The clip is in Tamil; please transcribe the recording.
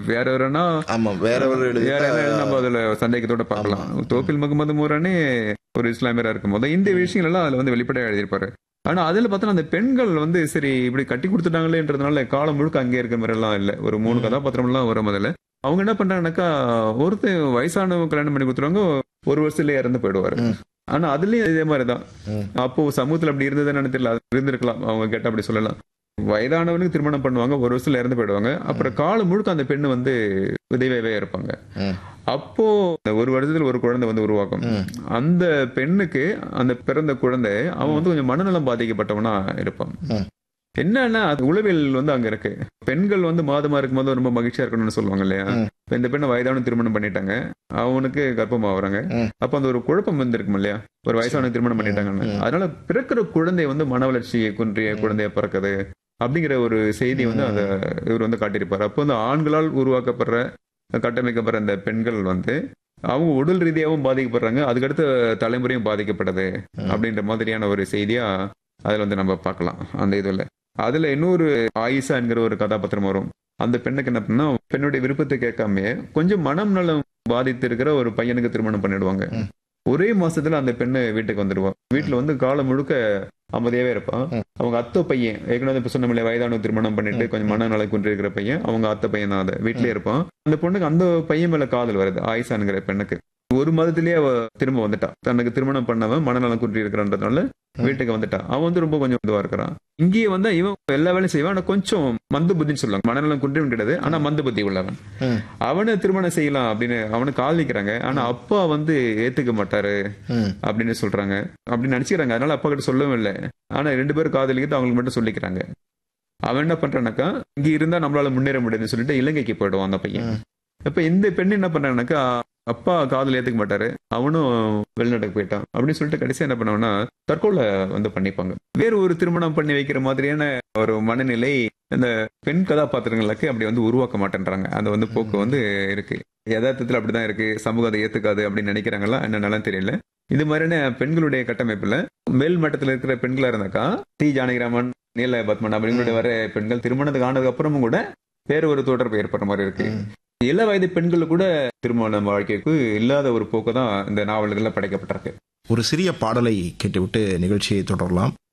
வேற வேறனா ஆமா வேற ஒரு எழுதி வேற என்ன நம்ம அதுல சந்தேகத்தோட பார்க்கலாம் தோப்பில் முகமது மூரானே ஒரு இஸ்லாமியரா இருக்கும் போது இந்த விஷயங்கள் எல்லாம் அதுல வந்து வெளிப்படையா எழுதியிருப்பாரு ஆனா அதுல பார்த்தா அந்த பெண்கள் வந்து சரி இப்படி கட்டி கொடுத்துட்டாங்களேன்றதுனால காலம் முழுக்க அங்கே இருக்கிற மாதிரி எல்லாம் இல்ல ஒரு மூணு கதாபாத்திரம் எல்லாம் வரும் முதல்ல அவங்க என்ன பண்றாங்கன்னாக்கா ஒருத்தர் வயசானவங்க கல்யாணம் பண்ணி கொடுத்துருவாங்க ஒரு வருஷத்துல இறந்து போயிடுவாரு ம். ஆனா அதுலயும் இதே மாதிரிதான் ம். அப்போ சமூகத்துல அப்படி இருந்ததுன்னு தெரியல அது இருந்திருக்கலாம் அவங்க கேட்ட அப்படி சொல்லலாம் வயதானவனுக்கு திருமணம் பண்ணுவாங்க ஒரு வருஷத்துல இறந்து போயிடுவாங்க அப்புறம் காலம் முழுக்க அந்த பெண்ணு வந்து விதவையாவே இருப்பாங்க ம். அப்போ இந்த ஒரு வருடத்துல ஒரு குழந்தை வந்து உருவாக்கும் ம். அந்த பெண்ணுக்கு அந்த பிறந்த குழந்தை அவன் வந்து கொஞ்சம் மனநலம் பாதிக்கப்பட்டவனா இருப்பான் ம். என்னன்னா அது உளவியல் வந்து அங்க இருக்கு பெண்கள் வந்து மாதமா இருக்கும்போது ரொம்ப மகிழ்ச்சியா இருக்கணும்னு சொல்லுவாங்க இல்லையா ம். இப்ப இந்த பெண்ணை வயதான திருமணம் பண்ணிட்டாங்க அவனுக்கு கர்ப்பம் ஆகுறாங்க ம். அப்ப அந்த ஒரு குழப்பம் வந்திருக்கும் இல்லையா ஒரு வயசான திருமணம் பண்ணிட்டாங்கன்னு ம். அதனால பிறக்கிற குழந்தை வந்து மன வளர்ச்சியை குன்றிய குழந்தைய பிறக்குது அப்படிங்கிற ஒரு செய்தி வந்து அத இவர் வந்து காட்டியிருப்பாரு அப்போ வந்து ஆண்களால் உருவாக்கப்படுற கட்டமைக்கப்படுற இந்த பெண்கள் வந்து அவங்க உடல் ரீதியாகவும் பாதிக்கப்படுறாங்க அதுக்கடுத்த தலைமுறையும் பாதிக்கப்படுது ம். அப்படின்ற மாதிரியான ஒரு செய்தியா அதுல வந்து நம்ம பார்க்கலாம் அந்த இதுல அதுல இன்னொரு ஆயிஷா என்கிற ஒரு கதாபாத்திரம் வரும் அந்த பெண்ணுக்கு என்ன பண்ணா பெண்ணுடைய விருப்பத்தை கேட்காம கொஞ்சம் மனம் நலம் பாதித்து இருக்கிற ஒரு பையனுக்கு திருமணம் பண்ணிடுவாங்க ம். ஒரே மாசத்துல அந்த பெண்ணு வீட்டுக்கு வந்துடுவா வீட்டுல வந்து காலம் முழுக்க அமைதியாவே இருப்பான் ம். அவங்க அத்தை பையன் ஏற்கனவே இப்ப சொன்ன வயதான திருமணம் பண்ணிட்டு ம். கொஞ்சம் மனநல குன்றி இருக்கிற பையன் அவங்க அத்தை பையன் தான் அதை வீட்லயே இருப்பான் அந்த பொண்ணுக்கு அந்த பையன் மேல காதல் வருது ஆயிஷாங்கிற பெண்ணுக்கு ஒரு மாதத்திலேயே அவ திரும்ப வந்துட்டா தனக்கு திருமணம் பண்ணவன் மனநலம் குன்றி இருக்கிறன்றதுனால வீட்டுக்கு வந்துட்டா அவன் வந்து ரொம்ப கொஞ்சம் இதுவா இருக்கிறான் இங்கேயே வந்தா இவன் எல்லா வேலையும் செய்வான் ஆனா கொஞ்சம் மந்து புத்தின்னு சொல்லுவாங்க மனநலம் குன்றியும் கிடையாது ஆனா மந்து புத்தி உள்ளவன் ம். அவனை திருமணம் செய்யலாம் அப்படின்னு அவனை காதலிக்கிறாங்க ஆனா அப்பா வந்து ஏத்துக்க மாட்டாரு ம். அப்படின்னு சொல்றாங்க அப்படின்னு நினைச்சுக்கிறாங்க அதனால அப்பா கிட்ட சொல்லவும் இல்லை ஆனா ரெண்டு பேரும் காதலிக்கிட்டு அவங்களுக்கு மட்டும் சொல்லிக்கிறாங்க அவன் என்ன பண்றானாக்கா இங்க இருந்தா நம்மளால முன்னேற முடியாதுன்னு சொல்லிட்டு இலங்கைக்கு போயிடுவான் அந்த பையன் ம். இப்ப இந்த பெண் என்ன பண்றானாக்கா அப்பா காதல் ஏத்துக்க மாட்டாரு அவனும் வெளிநாட்டுக்கு போயிட்டான் அப்படின்னு சொல்லிட்டு கடைசியா என்ன பண்ணுவான்னா தற்கொலை வந்து பண்ணிப்பாங்க வேறு ஒரு திருமணம் பண்ணி வைக்கிற மாதிரியான ஒரு மனநிலை இந்த பெண் கதாபாத்திரங்களுக்கு அப்படி வந்து உருவாக்க மாட்டேன்றாங்க அந்த வந்து போக்கு வந்து இருக்கு யதார்த்தத்துல அப்படிதான் இருக்கு சமூகம் அதை ஏத்துக்காது அப்படின்னு நினைக்கிறாங்களா என்னன்னாலும் தெரியல இது மாதிரியான பெண்களுடைய கட்டமைப்புல மேல் மட்டத்துல இருக்கிற பெண்களா இருந்தாக்கா டி ஜானகிராமன் நீல பத்மன் அப்படிங்களுடைய வர பெண்கள் திருமணத்துக்கு ஆனதுக்கு அப்புறமும் கூட வேற ஒரு தொடர்பு ஏற்படுற மாதிரி இருக்கு ம். இள வயது பெண்கள் கூட திருமண வாழ்க்கைக்கு இல்லாத ஒரு போக்கு தான் இந்த நாவல்கள்ல படைக்கப்பட்டிருக்கு ஒரு சிறிய பாடலை கேட்டுவிட்டு நிகழ்ச்சியை தொடரலாம்